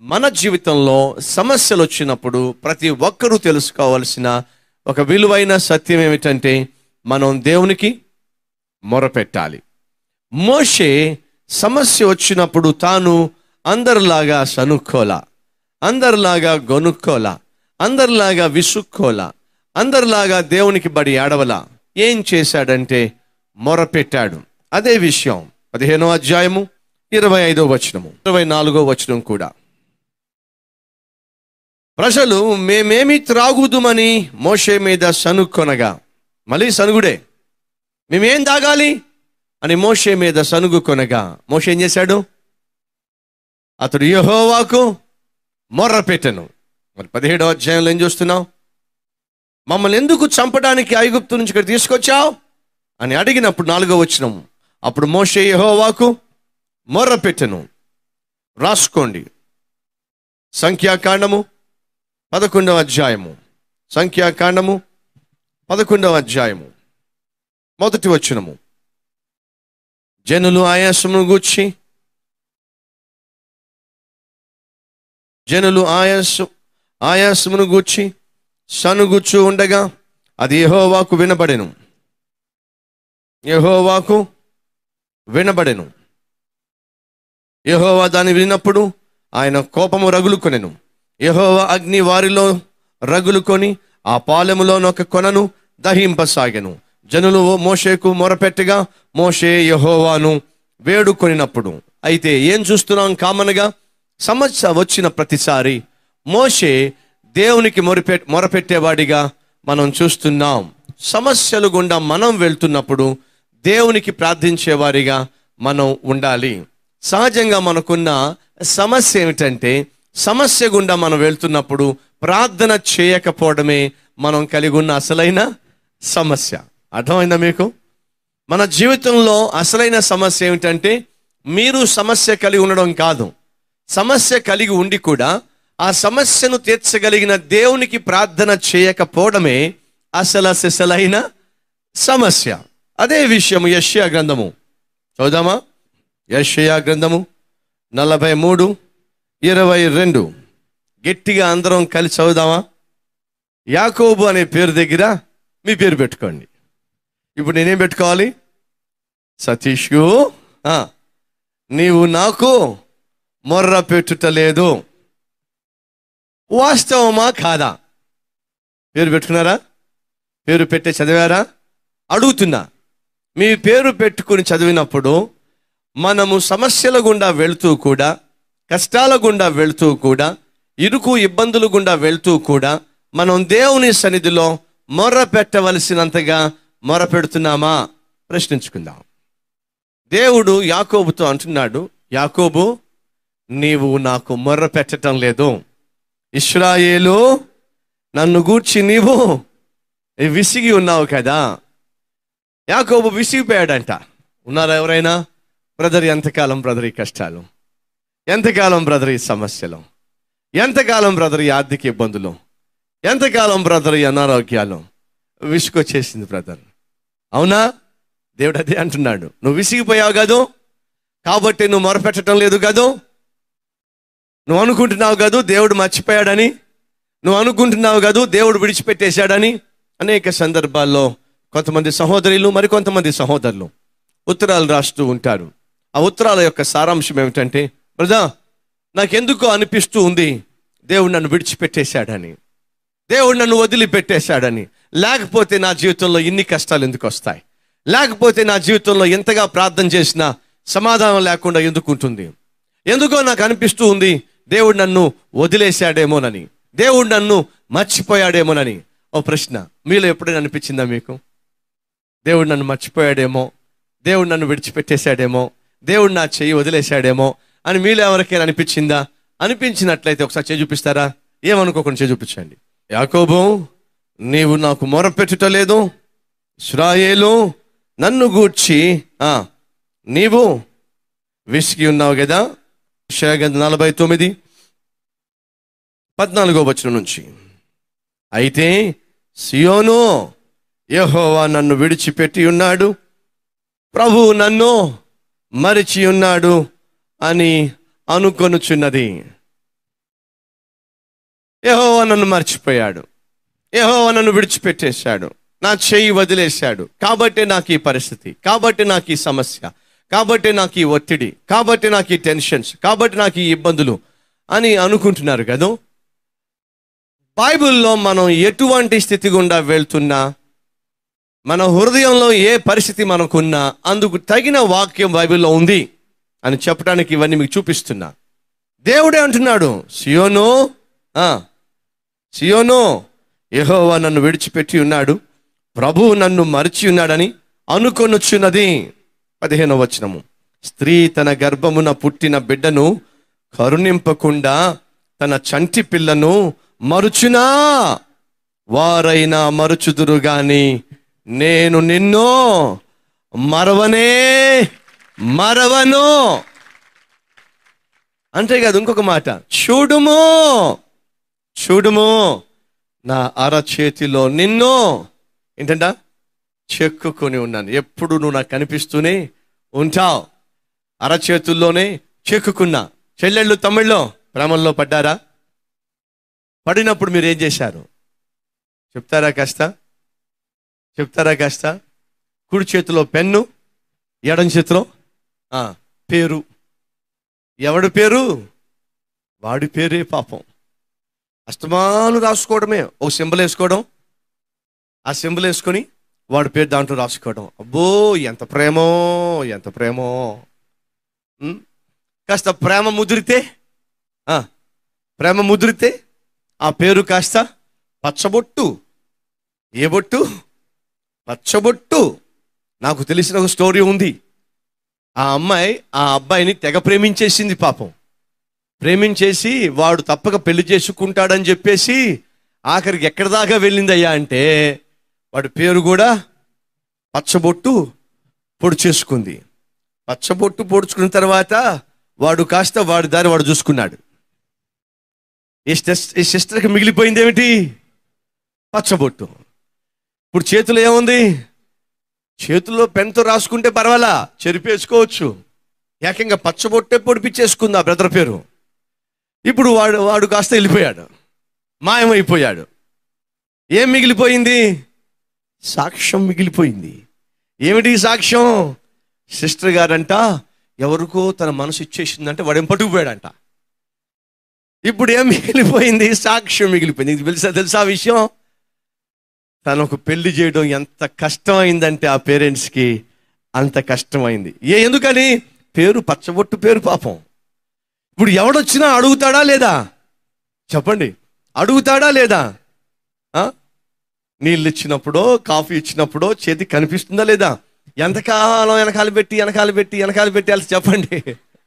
మన జీవితంలో సమస్యలు వచ్చినప్పుడు ప్రతి ఒక్కరూ తెలుసుకోవాల్సిన ఒక విలువైన సత్యం ఏమిటంటే మనం దేవునికి మొరపెట్టాలి మోషే సమస్య వచ్చినప్పుడు తాను అందరిలాగా సనుక్కోలా అందరిలాగా గొనుక్కోలా అందరిలాగా విసుక్కోలా అందరిలాగా దేవునికి బడి ఏడవలా ఏం చేశాడంటే మొరపెట్టాడు అదే విషయం పదిహేనో అధ్యాయము ఇరవై ఐదో వచనము ఇరవై నాలుగో వచనం కూడా ప్రజలు మేమేమి త్రాగుదుమని మోషే మీద సనుక్కొనగా మళ్ళీ సనుగుడే మేమేం తాగాలి అని మోషే మీద సనుగు కొనగా మోషే ఏం చేశాడు అతడు యహోవాకు మొర్ర పెట్టెను మరి పదిహేడవ అధ్యాయంలో ఏం చూస్తున్నావు మమ్మల్ని ఎందుకు చంపడానికి ఐగుప్తు నుంచి ఇక్కడ తీసుకొచ్చావు అని అడిగినప్పుడు నాలుగో వచ్చినం అప్పుడు మోషే యహోవాకు మొర్ర పెట్టెను రాసుకోండి సంఖ్యాకాండము పదకొండవ అధ్యాయము సంఖ్యాకాండము పదకొండవ అధ్యాయము మొదటి వచనము జనులు ఆయాసమును గూర్చి జనులు ఆయాసం ఆయాసమును గూర్చి సనుగుచ్చు ఉండగా అది యెహోవాకు వినబడెను యెహోవాకు వినబడెను యెహోవా దాన్ని విన్నప్పుడు ఆయన కోపము రగులుకొనెను యెహోవా అగ్ని వారిలో రగులుకొని ఆ పాలెములోనొక కొనను దహింపసాగెను జనులు మోషేకు మొరపెట్టగా మోషే యెహోవాను వేడుకొనినప్పుడు అయితే ఏం చూస్తున్నాం కామన్గా సమస్య వచ్చిన ప్రతిసారి మోషే దేవునికి మొరపె మొరపెట్టేవాడిగా మనం చూస్తున్నాం సమస్యలు గుండా మనం వెళ్తున్నప్పుడు దేవునికి ప్రార్థించేవారిగా మనం ఉండాలి సహజంగా మనకున్న సమస్య ఏమిటంటే సమస్య గుండా మనం వెళ్తున్నప్పుడు ప్రార్థన చేయకపోవడమే మనం కలిగి ఉన్న అసలైన సమస్య అర్థమైందా మీకు మన జీవితంలో అసలైన సమస్య ఏమిటంటే మీరు సమస్య కలిగి ఉండడం కాదు సమస్య కలిగి ఉండి కూడా ఆ సమస్యను తీర్చగలిగిన దేవునికి ప్రార్థన చేయకపోవడమే అసలు అసలైన సమస్య అదే విషయం యష్యా గ్రంథము చదుదామా యషయా గ్రంథము నలభై మూడు ఇరవై రెండు గట్టిగా అందరం కలిసి చదువుదామా యాకోబు అనే పేరు దగ్గర మీ పేరు పెట్టుకోండి ఇప్పుడు నేనేం పెట్టుకోవాలి సతీష్కు ఆ, నీవు నాకు మొర్ర పెట్టుటలేదు వాస్తవమా కాదా పేరు పెట్టుకున్నారా పేరు పెట్టే చదివారా అడుగుతున్నా మీ పేరు పెట్టుకుని చదివినప్పుడు మనము సమస్యల గుండా వెళ్తూ కూడా కష్టాల గుండా వెళ్తూ కూడా ఇరుకు ఇబ్బందుల గుండా వెళ్తూ కూడా మనం దేవుని సన్నిధిలో మొర్ర పెట్టవలసినంతగా మొర పెడుతున్నామా ప్రశ్నించుకుందాం దేవుడు యాకోబుతో అంటున్నాడు యాకోబు నీవు నాకు మొర్ర పెట్టడం లేదు ఇస్రాయేలు నన్ను గూర్చి నీవు విసిగి ఉన్నావు కదా యాకోబు విసిగిపోయాడంట ఉన్నారా ఎవరైనా బ్రదర్ ఎంతకాలం బ్రదర్ ఈ కష్టాలు ఎంతకాలం బ్రదర్ ఈ సమస్యలు ఎంతకాలం బ్రదర్ ఈ ఆర్థిక ఇబ్బందులు ఎంతకాలం బ్రదర్ ఈ అనారోగ్యాలు విసుకొచ్చేసింది బ్రదర్ అవునా దేవుడు అదే అంటున్నాడు నువ్వు విసిగిపోయావు కాదు కాబట్టి నువ్వు మొరపెట్టడం లేదు కాదు నువ్వు అనుకుంటున్నావు కాదు దేవుడు మర్చిపోయాడని నువ్వు అనుకుంటున్నావు కాదు దేవుడు విడిచిపెట్టేశాడని అనేక సందర్భాల్లో కొంతమంది సహోదరులు మరికొంతమంది సహోదరులు ఉత్తరాలు రాస్తూ ఉంటారు ఆ ఉత్తరాల యొక్క సారాంశం ఏమిటంటే బ్రదా నాకెందుకో అనిపిస్తూ ఉంది దేవుడు నన్ను విడిచిపెట్టేశాడని దేవుడు నన్ను వదిలిపెట్టేశాడని లేకపోతే నా జీవితంలో ఇన్ని కష్టాలు ఎందుకు వస్తాయి లేకపోతే నా జీవితంలో ఎంతగా ప్రార్థన చేసినా సమాధానం లేకుండా ఎందుకు ఉంటుంది ఎందుకో నాకు అనిపిస్తూ ఉంది దేవుడు నన్ను వదిలేశాడేమోనని దేవుడు నన్ను మర్చిపోయాడేమోనని ఓ ప్రశ్న మీలో ఎప్పుడైనా అనిపించిందా మీకు దేవుడు నన్ను మర్చిపోయాడేమో దేవుడు నన్ను విడిచిపెట్టేశాడేమో దేవుడు నా చెయ్యి వదిలేశాడేమో అని మీలో ఎవరికైనా అనిపించిందా అనిపించినట్లయితే ఒకసారి చేయి చూపిస్తారా ఏమనుకోకుండా చేయి చూపించండి యాకోబు నీవు నాకు మొరపెట్టుటలేదు ఇస్రాయేలు నన్ను గూర్చి ఆ, నీవు విసిగి ఉన్నావు కదా షేగంధ నలభై తొమ్మిది పద్నాలుగో వచనం నుంచి అయితే సియోను యెహోవా నన్ను విడిచిపెట్టి ఉన్నాడు ప్రభువు నన్ను మరిచి ఉన్నాడు అని అనుకొనుచున్నది యెహోవా నన్ను మర్చిపోయాడు యెహోవా నన్ను విడిచిపెట్టేశాడు నా చెయ్యి వదిలేశాడు కాబట్టి నాకు ఈ పరిస్థితి కాబట్టి నాకు ఈ సమస్య కాబట్టి నాకు ఈ ఒత్తిడి కాబట్టి నాకు ఈ టెన్షన్స్ కాబట్టి నాకు ఈ ఇబ్బందులు అని అనుకుంటున్నారు కదా బైబిల్లో మనం ఎటువంటి స్థితి గుండా వెళ్తున్నా మన హృదయంలో ఏ పరిస్థితి మనకున్నా అందుకు తగిన వాక్యం బైబిల్లో ఉంది అని చెప్పడానికి ఇవన్నీ మీకు చూపిస్తున్నా దేవుడే అంటున్నాడు సియోను ఆ, సియోను యెహోవా నన్ను విడిచిపెట్టి ఉన్నాడు ప్రభువు నన్ను మరిచి ఉన్నాడని అనుకొనొచ్చున్నది పదిహేనవ వచనము స్త్రీ తన గర్భమున పుట్టిన బిడ్డను కరుణింపకుండా తన చంటి పిల్లను మరుచునా వారైనా మరుచుదురు గాని నేను నిన్ను మరవనే మరవను అంతేకాదు ఇంకొక మాట చూడుము చూడుము నా అరచేతిలో నిన్ను ఏంటంట చెక్కుకొని ఉన్నాను ఎప్పుడు నువ్వు నాకు కనిపిస్తూనే ఉంటావు అరచేతుల్లోనే చెక్కుకున్నా చెల్లెళ్ళు తమిళ్లో ప్రేమల్లో పడ్డారా పడినప్పుడు మీరు ఏం చేశారు చెప్తారా కాస్త చెప్తారా కాస్త కుడి చేతిలో పెన్ను ఎడం చేతిలో ఆ, పేరు ఎవడి పేరు వాడి పేరే పాపం అస్తమాను రాసుకోవడమే ఒక సింబల్ వేసుకోవడం ఆ సింబల్ వేసుకొని వాడి పేరు దాంట్లో రాసుకోవడం అబ్బో ఎంత ప్రేమో ఎంత ప్రేమో ఉం? కాస్త ప్రేమ ముదిరితే ఆ, ప్రేమ ముదిరితే ఆ పేరు కాస్త పచ్చబొట్టు ఏ బొట్టు పచ్చబొట్టు నాకు తెలిసిన ఒక స్టోరీ ఉంది ఆ అమ్మాయి ఆ అబ్బాయిని తెగ ప్రేమించేసింది పాపం ప్రేమించేసి వాడు తప్పక పెళ్లి చేసుకుంటాడని చెప్పేసి ఆఖరికి ఎక్కడి దాకా వెళ్ళిందయ్యా అంటే వాడి పేరు కూడా పచ్చబొట్టు పొడి చేసుకుంది పచ్చబొట్టు పొడుచుకున్న తర్వాత వాడు కాస్త వాడి దారి వాడు చూసుకున్నాడు ఈ సిస్- ఈ సిస్టర్కి మిగిలిపోయింది ఏమిటి పచ్చబొట్టు ఇప్పుడు చేతిలో ఏముంది చేతుల్లో పెన్తో రాసుకుంటే పర్వాలా చెరిపేసుకోవచ్చు ఏకంగా పచ్చబొట్టే పొడిపించేసుకుంది ఆ బ్రదర్ పేరు ఇప్పుడు వాడు వాడు కాస్త వెళ్ళిపోయాడు మాయమైపోయాడు ఏం మిగిలిపోయింది సాక్ష్యం మిగిలిపోయింది ఏమిటి ఈ సాక్ష్యం సిస్టర్ గారంట ఎవరికో తన మనసు ఇచ్చేసిందంటే వాడేం పట్టుకుపోయాడంట ఇప్పుడు ఏం మిగిలిపోయింది సాక్ష్యం మిగిలిపోయింది ఇది తెలుసా తెలుసా ఆ విషయం తనకు పెళ్లి చేయడం ఎంత కష్టమైందంటే ఆ పేరెంట్స్కి అంత కష్టమైంది ఏ ఎందుకని పేరు పచ్చబొట్టు పేరు పాపం ఇప్పుడు ఎవడొచ్చినా అడుగుతాడా లేదా చెప్పండి అడుగుతాడా లేదా ఆ? నీళ్ళు ఇచ్చినప్పుడో కాఫీ ఇచ్చినప్పుడో చేతికి కనిపిస్తుందా లేదా ఎంతకాలం వెనకాల పెట్టి వెనకాల పెట్టి వెనకాల పెట్టాలి చెప్పండి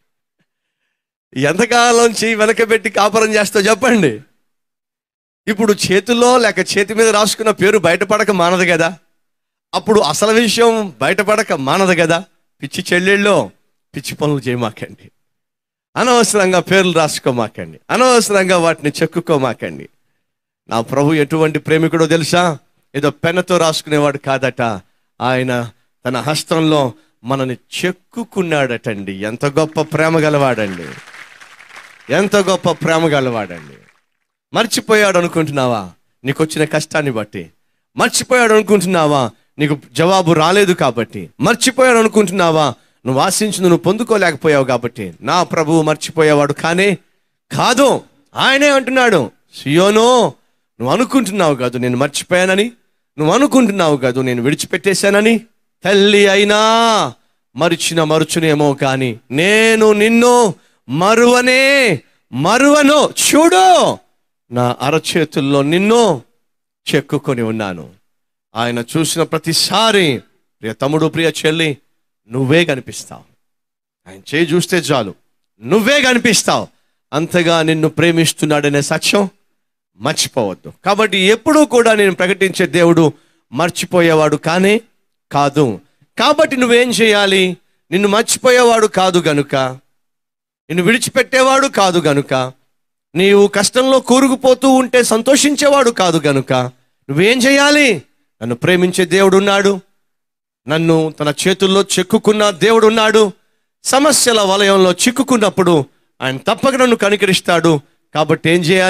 ఎంతకాలం చెయ్యి వెనక పెట్టి కాపురం చేస్తా చెప్పండి ఇప్పుడు చేతుల్లో లేక చేతి మీద రాసుకున్న పేరు బయటపడక మానదు కదా అప్పుడు అసలు విషయం బయటపడక మానదు కదా పిచ్చి చెల్లెళ్ళో పిచ్చి పనులు చేయమాకండి అనవసరంగా పేర్లు రాసుకోమాకండి అనవసరంగా వాటిని చెక్కుకోమాకండి నా ప్రభు ఎటువంటి ప్రేమికుడో తెలుసా ఏదో పెన్నతో రాసుకునేవాడు కాదట ఆయన తన హస్తంలో మనని చెక్కుకున్నాడటండి ఎంత గొప్ప ప్రేమ గలవాడండి ఎంత గొప్ప ప్రేమ గలవాడండి మర్చిపోయాడు అనుకుంటున్నావా నీకు వచ్చిన కష్టాన్ని బట్టి మర్చిపోయాడు అనుకుంటున్నావా నీకు జవాబు రాలేదు కాబట్టి మర్చిపోయాడు అనుకుంటున్నావా నువ్వు ఆశించింది నువ్వు పొందుకోలేకపోయావు కాబట్టి నా ప్రభువు మర్చిపోయేవాడు కానే కాదు ఆయనే అంటున్నాడు సియోనో నువ్వు అనుకుంటున్నావు కాదు నేను మర్చిపోయానని నువ్వు అనుకుంటున్నావు కాదు నేను విడిచిపెట్టేశానని తల్లి అయినా మరిచిన మరుచునేమో కానీ నేను నిన్ను మరువనే మరువను చూడు నా అరచేతుల్లో నిన్ను చెక్కుకొని ఉన్నాను ఆయన చూసిన ప్రతిసారి ప్రియ తమ్ముడు ప్రియ చెల్లి నువ్వే కనిపిస్తావు ఆయన చేయి చూస్తే చాలు నువ్వే కనిపిస్తావు అంతగా నిన్ను ప్రేమిస్తున్నాడనే సత్యం మర్చిపోవద్దు కాబట్టి ఎప్పుడూ కూడా నేను ప్రకటించే దేవుడు మర్చిపోయేవాడు కానే కాదు కాబట్టి నువ్వేం చేయాలి నిన్ను మర్చిపోయేవాడు కాదు గనుక నిన్ను విడిచిపెట్టేవాడు కాదు గనుక నీవు కష్టంలో కూరుకుపోతూ ఉంటే సంతోషించేవాడు కాదు గనుక నువ్వేం చేయాలి నన్ను ప్రేమించే దేవుడు ఉన్నాడు నన్ను తన చేతుల్లో చెక్కుకున్న దేవుడు ఉన్నాడు సమస్యల వలయంలో చిక్కుకున్నప్పుడు ఆయన తప్పక నన్ను కనికరిస్తాడు కాబట్టి ఏం చేయాలి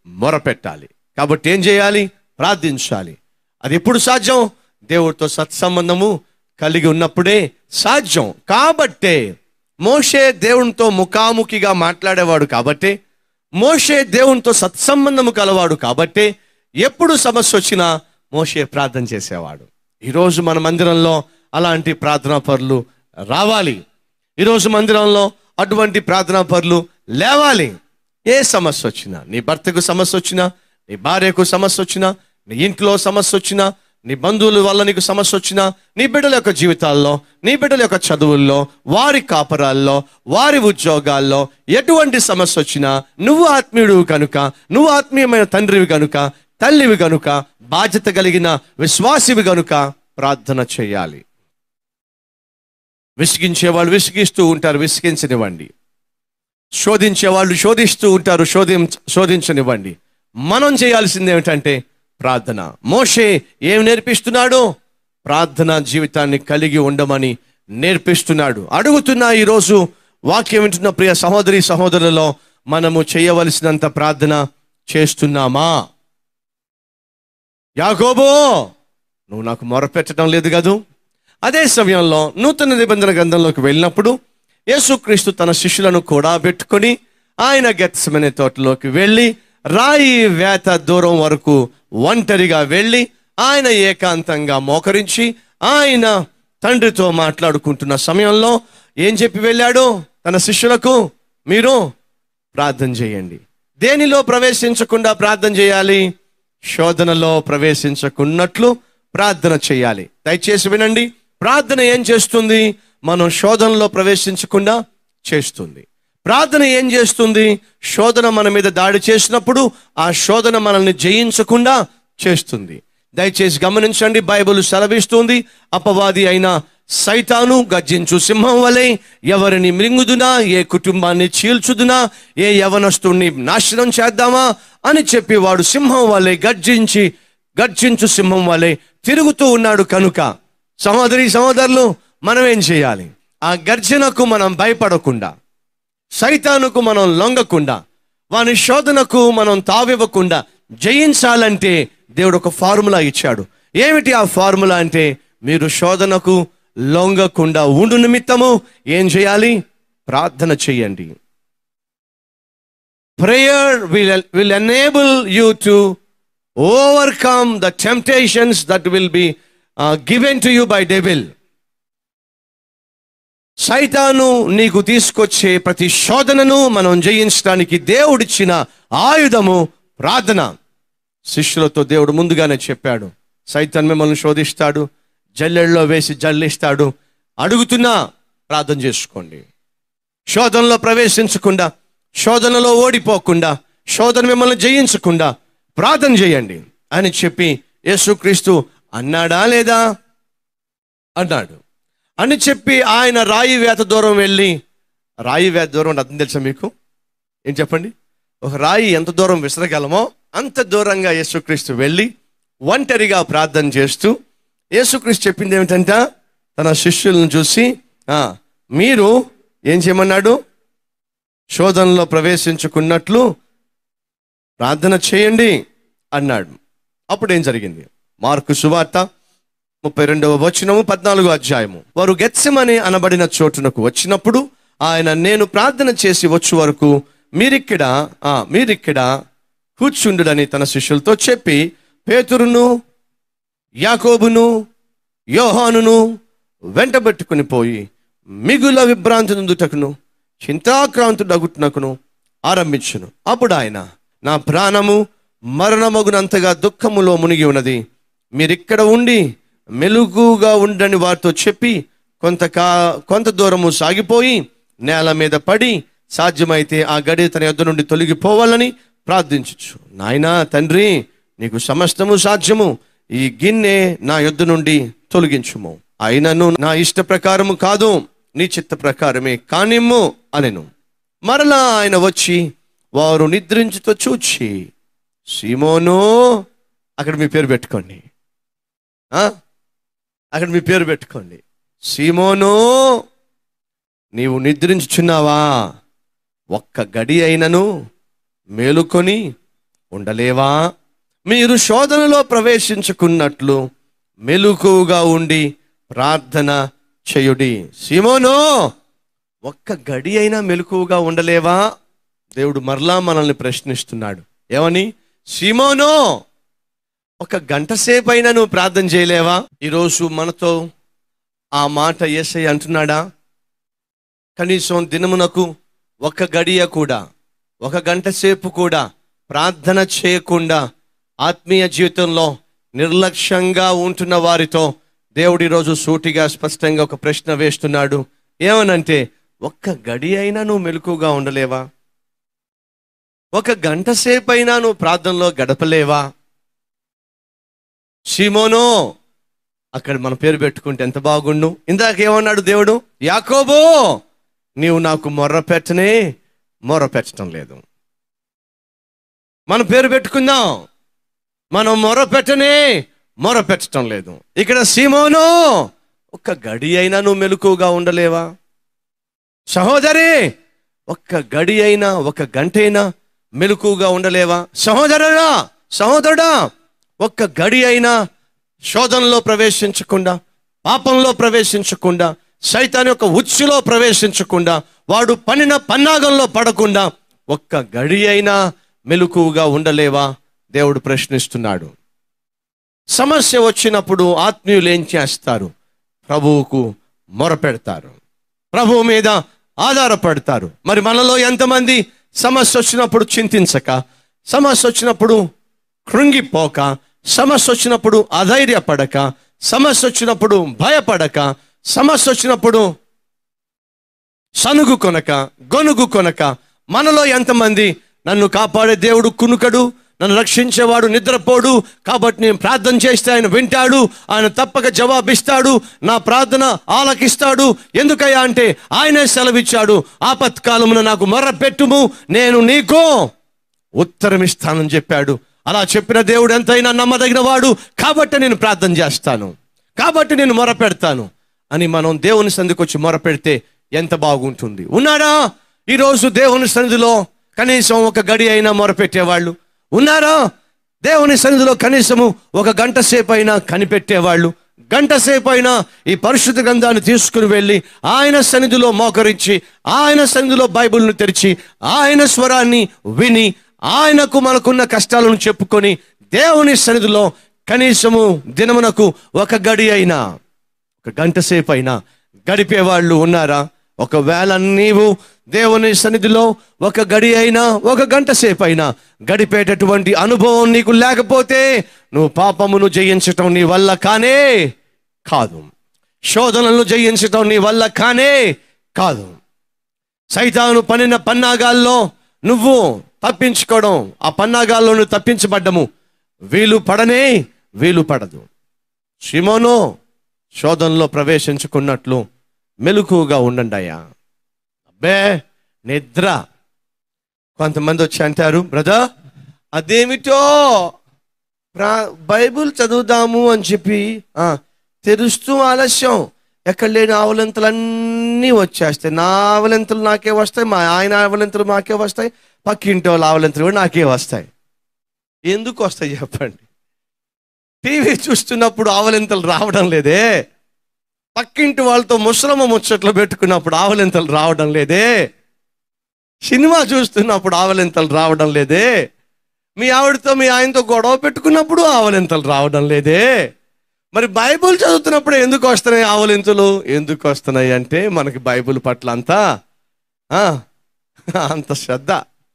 మొరపెట్టాలి కాబట్టి ఏం చేయాలి ప్రార్థించాలి అది ఎప్పుడు సాధ్యం దేవుడితో సత్సంబంధము కలిగి ఉన్నప్పుడే సాధ్యం కాబట్టే మోషే దేవునితో ముఖాముఖిగా మాట్లాడేవాడు కాబట్టే మోషే దేవునితో సత్సంబంధము కలవాడు కాబట్టే ఎప్పుడు సమస్య వచ్చినా మోషే ప్రార్థన చేసేవాడు ఈరోజు మన మందిరంలో అలాంటి ప్రార్థనా పరులు రావాలి ఈరోజు మందిరంలో అటువంటి ప్రార్థనా పరులు లేవాలి ఏ సమస్య వచ్చినా నీ భర్తకు సమస్య వచ్చినా నీ భార్యకు సమస్య వచ్చినా నీ ఇంట్లో సమస్య వచ్చినా నీ బంధువుల వల్ల నీకు సమస్య వచ్చినా నీ బిడ్డల యొక్క జీవితాల్లో నీ బిడ్డల యొక్క చదువుల్లో వారి కాపరాల్లో వారి ఉద్యోగాల్లో ఎటువంటి సమస్య వచ్చినా నువ్వు ఆత్మీయుడు కనుక నువ్వు ఆత్మీయమైన తండ్రివి కనుక తల్లివి కనుక బాధ్యత కలిగిన విశ్వాసివి కనుక ప్రార్థన చేయాలి విసిగించే వాళ్ళు విసిగిస్తూ ఉంటారు విసిగించనివ్వండి శోధించే వాళ్ళు శోధిస్తూ ఉంటారు శోధి శోధించనివ్వండి మనం చేయాల్సింది ఏమిటంటే ప్రార్థన మోషే ఏం నేర్పిస్తున్నాడు ప్రార్థన జీవితాన్ని కలిగి ఉండమని నేర్పిస్తున్నాడు అడుగుతున్నా ఈరోజు వాక్యం వింటున్న ప్రియ సహోదరి సహోదరులలో మనము చేయవలసినంత ప్రార్థన చేస్తున్నామా యాకోబో నువ్వు నాకు మొరపెట్టడం లేదు కదూ అదే సమయంలో నూతన నిబంధన గ్రంథంలోకి వెళ్ళినప్పుడు యేసుక్రీస్తు తన శిష్యులను కూడా పెట్టుకొని ఆయన గెత్సమనే తోటలోకి వెళ్ళి రాయి వేత దూరం వరకు ఒంటరిగా వెళ్ళి ఆయన ఏకాంతంగా మోకరించి ఆయన తండ్రితో మాట్లాడుకుంటున్న సమయంలో ఏం చెప్పి వెళ్ళాడు తన శిష్యులకు మీరు ప్రార్థన చేయండి దేనిలో ప్రవేశించకుండా ప్రార్థన చేయాలి శోధనలో ప్రవేశించకున్నట్లు ప్రార్థన చేయాలి దయచేసి వినండి ప్రార్థన ఏం చేస్తుంది మనం శోధనలో ప్రవేశించకుండా చేస్తుంది ప్రార్థన ఏం చేస్తుంది శోధన మన మీద దాడి చేసినప్పుడు ఆ శోధన మనల్ని జయించకుండా చేస్తుంది దయచేసి గమనించండి బైబిల్ సెలవిస్తుంది అపవాది అయిన సైతాను గర్జించు సింహం వలె ఎవరిని మృంగుదునా ఏ కుటుంబాన్ని చీల్చుదునా ఏ యవనస్తుణ్ణి నాశనం చేద్దామా అని చెప్పి వాడు సింహం వలె గర్జించి గర్జించు సింహం వలె తిరుగుతూ ఉన్నాడు కనుక సహోదరి సహోదరులు మనం ఏం చేయాలి ఆ గర్జనకు మనం భయపడకుండా సైతానుకు మనం లొంగకుండా వాని శోధనకు మనం తావివ్వకుండా జయించాలంటే దేవుడు ఒక ఫార్ములా ఇచ్చాడు ఏమిటి ఆ ఫార్ములా అంటే మీరు శోధనకు లొంగకుండా ఉండు నిమిత్తము ఏం చేయాలి ప్రార్థన చేయండి prayer will will enable you to overcome the temptations that will be given to you by devil సైతాను నీకు తీసుకొచ్చే ప్రతి శోధనను మనం జయించడానికి దేవుడిచ్చిన ఆయుధము ప్రార్థన శిష్యులతో దేవుడు ముందుగానే చెప్పాడు సైతాన్ మిమ్మల్ని శోధిస్తాడు జల్లెళ్ళలో వేసి జల్లిస్తాడు అడుగుతున్నా ప్రార్థన చేసుకోండి శోధనలో ప్రవేశించకుండా శోధనలో ఓడిపోకుండా శోధన మిమ్మల్ని జయించకుండా ప్రార్థన చేయండి అని చెప్పి యేసుక్రీస్తు అన్నాడా లేదా అన్నాడు అని చెప్పి ఆయన రాయి వేత దూరం వెళ్ళి రాయి వేత దూరం అంటే అర్థం తెలుసా మీకు ఏం చెప్పండి ఒక రాయి ఎంత దూరం విసరగలమో అంత దూరంగా యేసుక్రీస్తు వెళ్ళి ఒంటరిగా ప్రార్థన చేస్తూ యేసుక్రీస్తు చెప్పింది ఏమిటంట తన శిష్యులను చూసి "ఆ, మీరు ఏం చేయమన్నాడు శోధనలో ప్రవేశించుకున్నట్లు ప్రార్థన చేయండి అన్నాడు అప్పుడు ఏం జరిగింది మార్కు సువార్త ముప్పై రెండవ వచనము పద్నాలుగో అధ్యాయము వారు గెత్సమని అనబడిన చోటునకు వచ్చినప్పుడు ఆయన నేను ప్రార్థన చేసి వచ్చు వరకు మీరిక్కడ ఆ, మీరిక్కడ కూర్చుండుడని తన శిష్యులతో చెప్పి పేతురును యాకోబును యోహానును వెంటబెట్టుకుని పోయి మిగుల విభ్రాంతి నుందుటకును చింతాక్రాంతుడగుట్టునకును ఆరంభించును అప్పుడు ఆయన నా ప్రాణము మరణమగునంతగా దుఃఖములో మునిగి ఉన్నది మీరిక్కడ ఉండి మెలుగుగా ఉండని వారితో చెప్పి కొంతకా కొంత దూరము సాగిపోయి నేల మీద పడి సాధ్యమైతే ఆ గడి తన యొద్ద నుండి తొలగిపోవాలని ప్రార్థించచ్చు నాయనా తండ్రి నీకు సమస్తము సాధ్యము ఈ గిన్నె నా యొద్ద నుండి తొలగించుము అయినను నా ఇష్ట ప్రకారము కాదు నీ చిత్త ప్రకారమే కానిమ్ము అనెను మరలా ఆయన వచ్చి వారు నిద్రించుతో చూచి సీమోను అక్కడ మీ పేరు పెట్టుకోండి ఆ? అక్కడ మీ పేరు పెట్టుకోండి సీమోను నీవు నిద్రించుచున్నావా ఒక్క గడి అయినను మేలుకొని ఉండలేవా మీరు శోధనలో ప్రవేశించుకున్నట్లు మెలకుగా ఉండి ప్రార్థన చేయుడి సీమోను ఒక్క గడి అయినా మెలకుగా ఉండలేవా దేవుడు మరలా మనల్ని ప్రశ్నిస్తున్నాడు ఏమని సీమోను ఒక గంట సేపు అయినా నువ్వు ప్రార్థన చేయలేవా ఈరోజు మనతో ఆ మాట ఏసై అంటున్నాడా కనీసం దినమునకు ఒక గడియ కూడా ఒక గంట సేపు కూడా ప్రార్థన చేయకుండా ఆత్మీయ జీవితంలో నిర్లక్ష్యంగా ఉంటున్న వారితో దేవుడు ఈరోజు సూటిగా స్పష్టంగా ఒక ప్రశ్న వేస్తున్నాడు ఏమనంటే ఒక్క గడి అయినా నువ్వు మెలకుగా ఉండలేవా ఒక గంట సేపు అయినా నువ్వు ప్రార్థనలో గడపలేవా షిమోనో అక్కడ మన పేరు పెట్టుకుంటే ఎంత బాగుండు ఇందాక ఏమన్నాడు దేవుడు యాకోబో నీవు నాకు మొర్ర పెట్టనే మొర్ర పెట్టడం లేదు మన పేరు పెట్టుకుందాం మనం మొర పెట్టనే మొర పెట్టడం లేదు ఇక్కడ సీమోను ఒక్క గడి అయినా నువ్వు మెలకుగా ఉండలేవా సహోదరి ఒక్క గడి అయినా ఒక గంట అయినా మెలకుగా ఉండలేవా సహోదరుడా సహోదరుడా ఒక్క గడి అయినా శోధనలో ప్రవేశించకుండా పాపంలో ప్రవేశించకుండా సైతాన్ యొక్క ఉచ్చులో ప్రవేశించకుండా వాడు పనిన పన్నాగంలో పడకుండా ఒక్క గడి అయినా మెలకుగా ఉండలేవా దేవుడు ప్రశ్నిస్తున్నాడు సమస్య వచ్చినప్పుడు ఆత్మీయులు ఏం చేస్తారు ప్రభువుకు మొరపెడతారు ప్రభువు మీద ఆధారపడతారు మరి మనలో ఎంతమంది సమస్య వచ్చినప్పుడు చింతించక సమస్య వచ్చినప్పుడు కృంగిపోక సమస్య వచ్చినప్పుడు అధైర్యపడక సమస్య వచ్చినప్పుడు భయపడక సమస్య వచ్చినప్పుడు సనుగు కొనక గొనుగు కొనక మనలో ఎంతమంది నన్ను కాపాడే దేవుడు కునుకడు నన్ను రక్షించేవాడు నిద్రపోడు కాబట్టి నేను ప్రార్థన చేస్తే ఆయన వింటాడు ఆయన తప్పక జవాబిస్తాడు నా ప్రార్థన ఆలకిస్తాడు ఎందుకయ్యా అంటే ఆయనే సెలవిచ్చాడు ఆపత్కాలమున నాకు మొర్ర పెట్టుము నేను నీకు ఉత్తరం ఇస్తానని చెప్పాడు అలా చెప్పిన దేవుడు ఎంతైనా నమ్మదగిన వాడు కాబట్టి నేను ప్రార్థన చేస్తాను కాబట్టి నేను మొర పెడతాను అని మనం దేవుని సంధికి వచ్చి మొర పెడితే ఎంత బాగుంటుంది ఉన్నారా ఈరోజు దేవుని సన్నిధిలో కనీసం ఒక గడి అయినా మొరపెట్టేవాళ్ళు ఉన్నారా దేవుని సన్నిధిలో కనీసము ఒక గంట సేపు అయినా కనిపెట్టేవాళ్ళు గంట సేపు అయినా ఈ పరిశుద్ధ గ్రంథాన్ని తీసుకుని వెళ్ళి ఆయన సన్నిధిలో మోకరించి ఆయన సన్నిధిలో బైబిల్ను తెరిచి ఆయన స్వరాన్ని విని ఆయనకు మనకున్న కష్టాలను చెప్పుకొని దేవుని సన్నిధిలో కనీసము దినమునకు ఒక గడి అయినా ఒక గంట సేపు అయినా గడిపే వాళ్ళు ఉన్నారా ఒకవేళ నీవు దేవుని సన్నిధిలో ఒక గడి అయినా ఒక గంట సేపు అయినా గడిపేటటువంటి అనుభవం నీకు లేకపోతే నువ్వు పాపమును జయించటం నీ వల్ల కానే కాదు శోధనలను జయించటం నీ వల్ల కానే కాదు సైతాను పనిన పన్నాగాల్లో నువ్వు తప్పించుకోవడం ఆ పన్నాగాల్లో నువ్వు తప్పించబడ్డము వీలు పడనే వీలు పడదు షిమోనో శోధనలో ప్రవేశించుకున్నట్లు మెలకుగా ఉండండి అయ్యా అబ్బే నిద్ర కొంతమంది వచ్చి అంటారు బ్రదర్ అదేమిటో ప్రా బైబుల్ చదువుదాము అని చెప్పి ఆ, తెరుస్తూ ఆలస్యం ఎక్కడ లేని ఆవలింతలన్నీ వచ్చేస్తాయి నా ఆవలింతలు నాకే వస్తాయి మా ఆయన ఆవలింతలు మాకే వస్తాయి పక్కింటి వాళ్ళ ఆవలింతలు కూడా నాకే వస్తాయి ఎందుకు వస్తాయి చెప్పండి టీవీ చూస్తున్నప్పుడు ఆవలింతలు రావడం లేదే పక్కింటి వాళ్ళతో ముసలమ్మ ముచ్చట్లు పెట్టుకున్నప్పుడు ఆవలింతలు రావడం లేదే సినిమా చూస్తున్నప్పుడు ఆవలింతలు రావడం లేదే మీ ఆవిడతో మీ ఆయనతో గొడవ పెట్టుకున్నప్పుడు ఆవలింతలు రావడం లేదే మరి బైబుల్ చదువుతున్నప్పుడు ఎందుకు వస్తున్నాయి ఆవలింతలు ఎందుకు వస్తున్నాయి అంటే మనకి బైబుల్ పట్ల అంతా ఆ, అంత శ్రద్ధ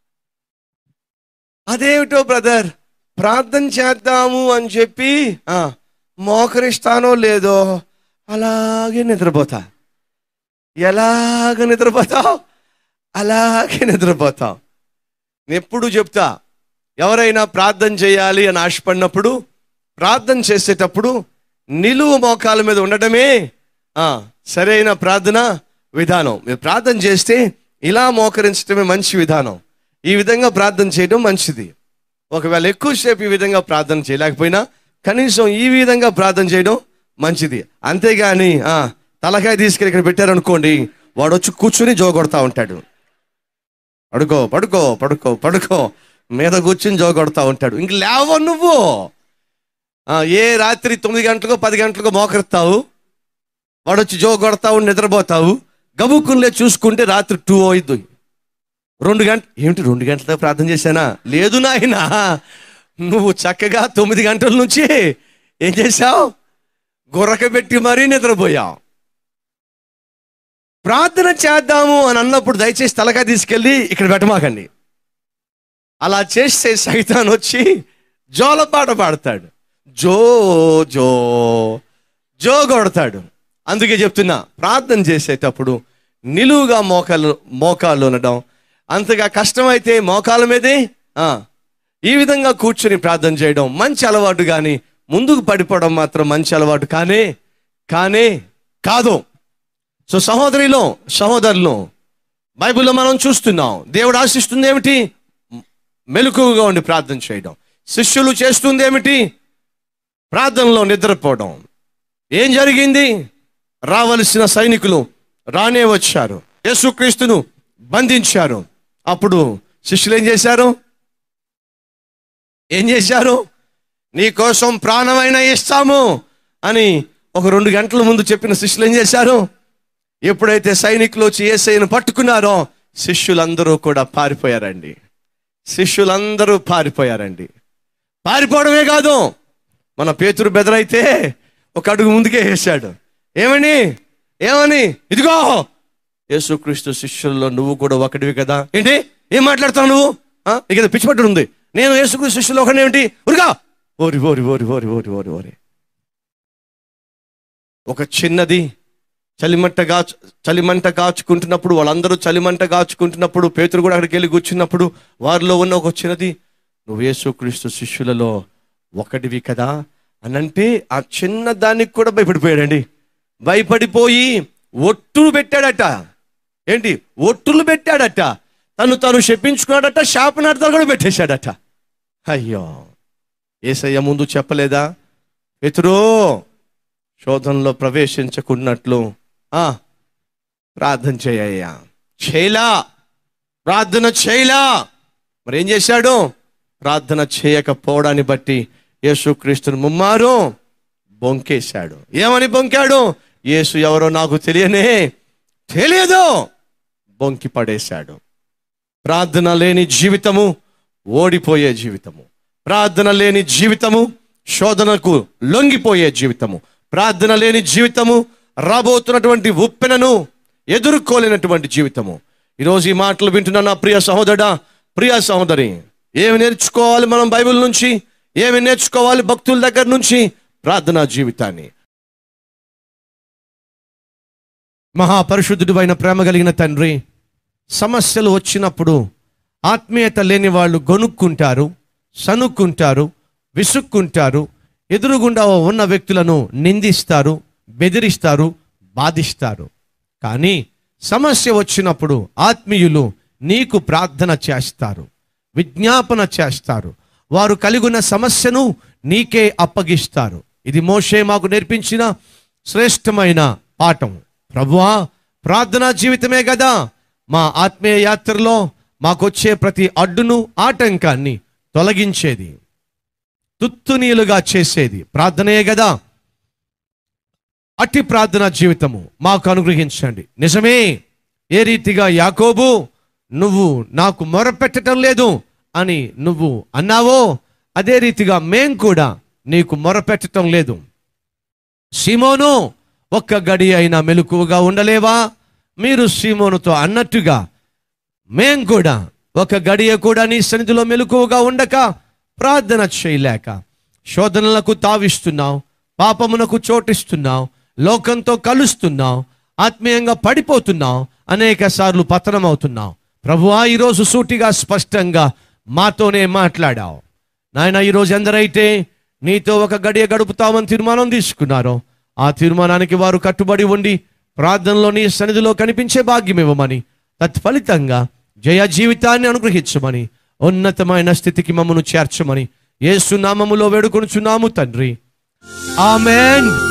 అదేమిటో బ్రదర్ ప్రార్థన చేద్దాము అని చెప్పి ఆ, మోకరిస్తానో లేదో అలాగే నిద్రపోతా ఎలాగ నిద్రపోతావు అలాగే నిద్రపోతావు నేను ఎప్పుడు చెప్తా ఎవరైనా ప్రార్థన చేయాలి అని ఆశపడినప్పుడు ప్రార్థన చేసేటప్పుడు నిలువు మోకాల మీద ఉండడమే ఆ, సరైన ప్రార్థన విధానం మీరు ప్రార్థన చేస్తే ఇలా మోకరించడమే మంచి విధానం ఈ విధంగా ప్రార్థన చేయడం మంచిది ఒకవేళ ఎక్కువసేపు ఈ విధంగా ప్రార్థన చేయలేకపోయినా కనీసం ఈ విధంగా ప్రార్థన చేయడం మంచిది అంతేగాని ఆ, తలకాయ తీసుకెళ్ళి ఇక్కడ పెట్టారనుకోండి వాడు వచ్చి కూర్చుని జోగొడతా ఉంటాడు పడుకో పడుకో పడుకో పడుకో మీద కూర్చుని జో కొడతా ఉంటాడు ఇంక లేవ నువ్వు ఆ, ఏ రాత్రి తొమ్మిది గంటలకో పది గంటలకో మోకరుతావు వాడు వచ్చి జో కొడతావు నిద్రపోతావు గబుక్కునిలే చూసుకుంటే రాత్రి టూ అవుద్ది రెండు గంట ఏమిటి రెండు గంటలతో ప్రార్థన చేశానా లేదు నాయన నువ్వు చక్కగా తొమ్మిది గంటల నుంచి ఏం చేశావు గుర్రక పెట్టి మరీ నిద్రపోయావు ప్రార్థన చేద్దాము అని అన్నప్పుడు దయచేసి తలకాయ తీసుకెళ్ళి ఇక్కడ పెట్టమాకండి అలా చేస్తే సైతాన్ వచ్చి జోలపాట పాడతాడు జో జో జో కొడతాడు అందుకే చెప్తున్నా ప్రార్థన చేసేటప్పుడు నిలువుగా మోకాలు మోకాళ్ళు ఉండడం అంతగా కష్టమైతే మోకాల మీదే ఆ, ఈ విధంగా కూర్చుని ప్రార్థన చేయడం మంచి అలవాటు కానీ ముందుకు పడిపోవడం మాత్రం మంచి అలవాటు కానే కానే కాదు సో సహోదరిలో సహోదరులు బైబిల్లో మనం చూస్తున్నాం దేవుడు ఆశిస్తుంది ఏమిటి మెలకువగా ఉండి ప్రార్థన చేయడం శిష్యులు చేస్తుంది ఏమిటి ప్రార్థనలో నిద్రపోవడం ఏం జరిగింది రావలసిన సైనికులు రానే వచ్చారు యేసుక్రీస్తును బంధించారు అప్పుడు శిష్యులు ఏం చేశారు ఏం చేశారు నీ కోసం ప్రాణమైన ఇస్తాము అని ఒక రెండు గంటల ముందు చెప్పిన శిష్యులు ఏం చేశారు ఎప్పుడైతే సైనికులు వచ్చి ఏసైను పట్టుకున్నారో శిష్యులందరూ కూడా పారిపోయారండి శిష్యులందరూ పారిపోయారండి పారిపోవడమే కాదు మన పేతురు బెదరైతే ఒక అడుగు ముందుకే వేశాడు ఏమని ఏమని ఇదిగో యేసుక్రీస్తు శిష్యుల్లో నువ్వు కూడా ఒకటివి కదా ఏంటి ఏం మాట్లాడుతావు నువ్వు ఆ? నీకు ఏదో పిచ్చి పట్టు ఉంది నేను యేసుక్రీస్తు శిష్యులు ఒకటి ఏమిటి ఉరిగా ఓరి ఓరి ఓరి ఓరి ఓరి ఓరి ఓరి ఒక చిన్నది చలిమంట కాచు చలిమంట కాచుకుంటున్నప్పుడు వాళ్ళందరూ చలిమంట కాచుకుంటున్నప్పుడు పేతురు కూడా అక్కడికి వెళ్ళి కూర్చున్నప్పుడు వారిలో ఉన్న ఒక చిన్నది నువ్వు యేసుక్రీస్తు శిష్యులలో ఒకటివి కదా అని అంటే ఆ చిన్న దానికి కూడా భయపడిపోయాడండి భయపడిపోయి ఒట్టులు పెట్టాడట ఏంటి ఒట్టులు పెట్టాడట తను తను శపించుకున్నాడట శాపనార్థాలు కూడా పెట్టేశాడట అయ్యో ఏసయ్య ముందు చెప్పలేదా పితరో శోధనలో ప్రవేశించకున్నట్లు ఆ ప్రార్థన చేయ్యా చేయలా ప్రార్థన చేయలా మరి ఏం చేశాడు ప్రార్థన చేయకపోవడాన్ని బట్టి యేసుక్రీస్తుని ముమ్మారు బొంకేశాడు ఏమని బొంకాడు యేసు ఎవరో నాకు తెలియనే తెలియదు బొంకి పడేశాడు ప్రార్థన లేని జీవితము ఓడిపోయే జీవితము ప్రార్థన లేని జీవితము శోధనకు లొంగిపోయే జీవితము ప్రార్థన లేని జీవితము రాబోతున్నటువంటి ఉప్పెనను ఎదుర్కోలేనటువంటి జీవితము ఈరోజు ఈ మాటలు వింటున్న నా ప్రియ సహోదరుడా ప్రియ సహోదరి ఏమి నేర్చుకోవాలి మనం బైబిల్ నుంచి ఏమి నేర్చుకోవాలి భక్తుల దగ్గర నుంచి ప్రార్థనా జీవితాన్ని మహాపరిశుద్ధుడు అయిన ప్రేమ కలిగిన తండ్రి సమస్యలు వచ్చినప్పుడు ఆత్మీయత లేని వాళ్ళు గొనుక్కుంటారు సనుక్కుంటారు విసుక్కుంటారు ఎదురుగుండా ఉన్న వ్యక్తులను నిందిస్తారు బెదిరిస్తారు బాధిస్తారు కానీ సమస్య వచ్చినప్పుడు ఆత్మీయులు నీకు ప్రార్థన చేస్తారు విజ్ఞాపన చేస్తారు వారు కలిగిన సమస్యను నీకే అప్పగిస్తారు ఇది మోషే మాకు నేర్పించిన శ్రేష్టమైన పాఠం ప్రభువా ప్రార్థనా జీవితమే కదా మా ఆత్మీయ యాత్రలో మాకొచ్చే ప్రతి అడ్డును ఆటంకాన్ని తొలగించేది తుత్తునీలుగా చేసేది ప్రార్థనే కదా అట్టి ప్రార్థనా జీవితము మాకు అనుగ్రహించండి నిజమే ఏ రీతిగా యాకోబు నువ్వు నాకు మొరపెట్టడం లేదు అని నువ్వు అన్నావో అదే రీతిగా మేం కూడా నీకు మొరపెట్టడం లేదు సీమోను ఒక్క గడి అయినా మెలకువగా ఉండలేవా మీరు సీమోనుతో అన్నట్టుగా మేం కూడా ఒక గడియ కూడా నీ సన్నిధిలో మెలకువగా ఉండక ప్రార్థన చేయలేక శోధనలకు తావిస్తున్నావు పాపమునకు చోటిస్తున్నావు లోకంతో కలుస్తున్నావు ఆత్మీయంగా పడిపోతున్నావు అనేక సార్లు పతనమవుతున్నావు ప్రభువా ఈరోజు సూటిగా స్పష్టంగా మాతోనే మాట్లాడావు నాయన ఈరోజు ఎందరైతే నీతో ఒక గడియ గడుపుతామని తీర్మానం తీసుకున్నారో ఆ తీర్మానానికి వారు కట్టుబడి ఉండి ప్రార్థనలో నీ సన్నిధిలో కనిపించే భాగ్యం ఇవ్వమని తత్ఫలితంగా జయ జీవితాన్ని అనుగ్రహించమని ఉన్నతమైన స్థితికి మమ్మను చేర్చమని యేసు నామములో వేడుకొనుచున్నాము తండ్రి ఆమెన్